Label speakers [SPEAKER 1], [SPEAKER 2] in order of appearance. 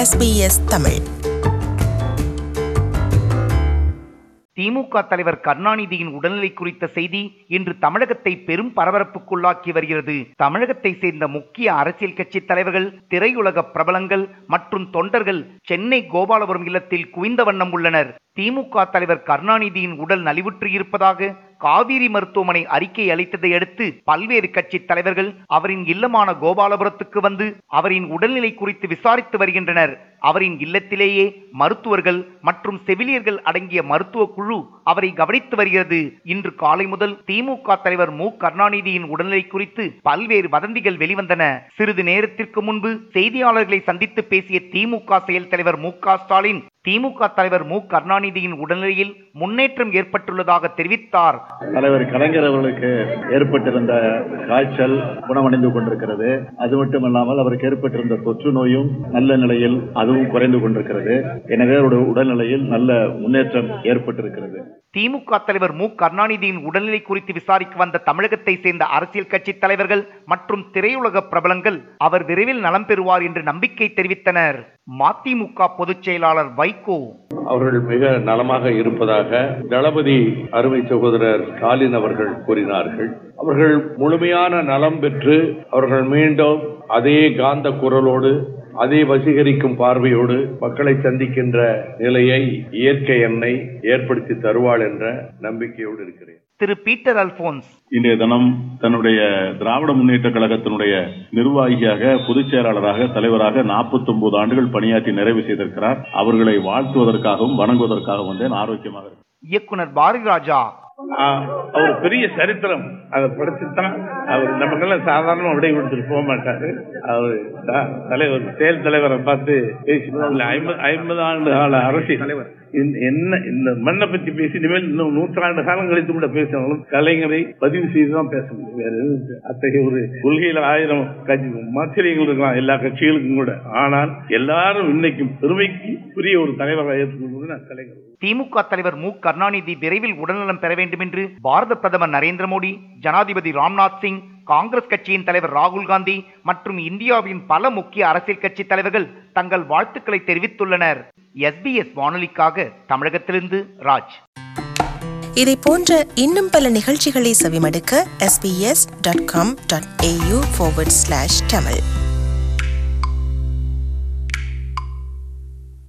[SPEAKER 1] SBS Tamil
[SPEAKER 2] திமுக தலைவர் கருணாநிதியின் உடல்நிலை குறித்த செய்தி இன்று தமிழகத்தை பெரும் பரபரப்புக்குள்ளாக்கி வருகிறது தமிழகத்தை சேர்ந்த முக்கிய அரசியல் கட்சி தலைவர்கள் திரையுலக பிரபலங்கள் மற்றும் தொண்டர்கள் சென்னை கோபாலபுரம் இல்லத்தில் குவிந்த வண்ணம் உள்ளனர் திமுக தலைவர் கருணாநிதியின் உடல் நலிவுற்று இருப்பதாக காவிரி மருத்துவமனை அறிக்கை அளித்ததை அடுத்து பல்வேறு கட்சி தலைவர்கள் அவரின் இல்லமான கோபாலபுரத்துக்கு வந்து அவரின் உடல்நிலை குறித்து விசாரித்து வருகின்றனர் அவரின் இல்லத்திலேயே மருத்துவர்கள் மற்றும் செவிலியர்கள் அடங்கிய மருத்துவ குழு அவரை கவனித்து வருகிறது இன்று காலை முதல் திமுக தலைவர் மு கருணாநிதியின் உடல்நிலை குறித்து பல்வேறு வதந்திகள் வெளிவந்தன சிறிது நேரத்திற்கு முன்பு செய்தியாளர்களை சந்தித்து பேசிய திமுக செயல் தலைவர் மு க ஸ்டாலின் திமுக தலைவர் மு கருணாநிதியின் உடல்நிலையில் முன்னேற்றம் ஏற்பட்டுள்ளதாக தெரிவித்தார்
[SPEAKER 3] தலைவர் கலைஞர் அவர்களுக்கு ஏற்பட்டிருந்த காய்ச்சல் குணமடைந்து கொண்டிருக்கிறது அது மட்டுமல்லாமல் அவருக்கு ஏற்பட்டிருந்த தொற்று நோயும் நல்ல நிலையில் அதுவும் குறைந்து கொண்டிருக்கிறது எனவே அவருடைய உடல்நிலையில் நல்ல முன்னேற்றம் ஏற்பட்டிருக்கிறது
[SPEAKER 2] திமுக தலைவர் மு கருணாநிதியின் உடல்நிலை குறித்து விசாரிக்க வந்த தமிழகத்தை சேர்ந்த அரசியல் கட்சி தலைவர்கள் மற்றும் திரையுலக பிரபலங்கள் அவர் விரைவில் நலம் பெறுவார் என்று நம்பிக்கை தெரிவித்தனர் மதிமுக பொதுச் செயலாளர் வைகோ
[SPEAKER 4] அவர்கள் மிக நலமாக இருப்பதாக தளபதி அருமை சகோதரர் ஸ்டாலின் அவர்கள் கூறினார்கள் அவர்கள் முழுமையான நலம் பெற்று அவர்கள் மீண்டும் அதே காந்த குரலோடு அதே வசீகரிக்கும் பார்வையோடு மக்களை சந்திக்கின்ற நிலையை இயற்கை எண்ணெய் ஏற்படுத்தி தருவாள் என்ற நம்பிக்கையோடு இருக்கிறேன்
[SPEAKER 2] திரு பீட்டர் அல்போன்ஸ்
[SPEAKER 3] இன்றைய தினம் தன்னுடைய திராவிட முன்னேற்ற கழகத்தினுடைய நிர்வாகியாக பொதுச் செயலாளராக தலைவராக 49 ஆண்டுகள் பணியாற்றி நிறைவு செய்திருக்கிறார் அவர்களை வாழ்த்துவதற்காகவும் வணங்குவதற்காகவும் வந்தேன் ஆரோக்கியமாக இருக்கிறேன்.
[SPEAKER 2] இயக்குனர் பாரதி ராஜா
[SPEAKER 5] ஆஹ் அவர் பெரிய சரித்திரம் அதை படிச்சுதான் அவர் நமக்கெல்லாம் சாதாரண விடை கொடுத்துட்டு போக மாட்டாரு அவர் த- தலைவர் செயல் தலைவரை பார்த்து பேசினார் ஐம்பது ஐம்பது ஆண்டு கால அரசியல் தலைவர் என்ன இந்த மண்ணை பத்தி பேசி இனிமேல் இன்னும் நூற்றாண்டு காலம் கழித்து கூட பேசினாலும் கலைஞரை பதிவு செய்து தான் பேச முடியும் வேற எதுவும் இல்லை. அத்தகைய ஒரு கொள்கையில ஆயிரம் கட்சி மாத்திரைகள் இருக்கலாம் எல்லா கட்சிகளுக்கும் கூட ஆனால் எல்லாரும் இன்னைக்கும் பெருமைக்கு உரிய ஒரு தலைவராக ஏற்றுக்கொள்வது நான் கலைஞர்
[SPEAKER 2] திமுக தலைவர் மு கருணாநிதி விரைவில் உடல்நலம் பெற வேண்டும் என்று பாரத பிரதமர் நரேந்திர மோடி ஜனாதிபதி ராம்நாத் சிங் காங்கிரஸ் கட்சியின் தலைவர் ராகுல் காந்தி மற்றும் இந்தியாவின் பல முக்கிய அரசியல் கட்சி தலைவர்கள் தங்கள் வாழ்த்துக்களை தெரிவித்துள்ளனர் எஸ்பிஎஸ் வானொலிக்காக தமிழகத்திலிருந்து ராஜ்
[SPEAKER 1] இதை போன்ற இன்னும் பல நிகழ்ச்சிகளை செவிமடுக்க sbs.com.au forward slash tamil